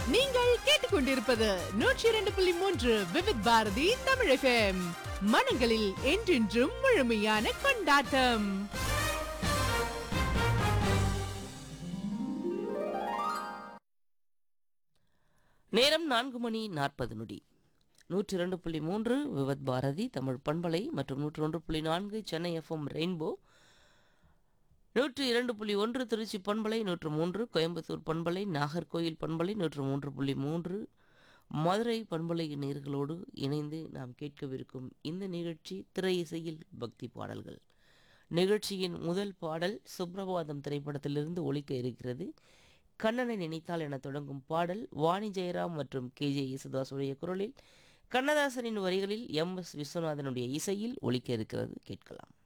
நீங்கள் கேட்டுக்கொண்டிருப்பது நூற்றி இரண்டு புள்ளி மூன்று விவித் பாரதி தமிழ் FM. மனங்களில் என்றென்றும் முழுமையான கொண்டாட்டம் நேரம் நான்கு மணி நாற்பது நொடி நூற்றி இரண்டு புள்ளி மூன்று விவத் பாரதி தமிழ் பண்பலை மற்றும் நூற்றி ஒன்று புள்ளி நான்கு சென்னை எஃப்எம் ரெயின்போ நூற்றி இரண்டு புள்ளி ஒன்று திருச்சி பண்பலை நூற்று மூன்று கோயம்புத்தூர் பண்பலை நாகர்கோயில் பண்பலை நூற்று மூன்று புள்ளி மூன்று மதுரை பண்பலை நேர்களோடு இணைந்து நாம் கேட்கவிருக்கும் இந்த நிகழ்ச்சி திரை இசையில் பக்தி பாடல்கள் நிகழ்ச்சியின் முதல் பாடல் சுப்ரபாதம் திரைப்படத்திலிருந்து ஒலிக்க இருக்கிறது கண்ணனை நினைத்தால் என தொடங்கும் பாடல் வாணி ஜெயராம் மற்றும் கே ஜே யேசுதாசுடைய குரலில் கண்ணதாசனின் வரிகளில் எம் எஸ் விஸ்வநாதனுடைய இசையில் ஒலிக்க இருக்கிறது கேட்கலாம்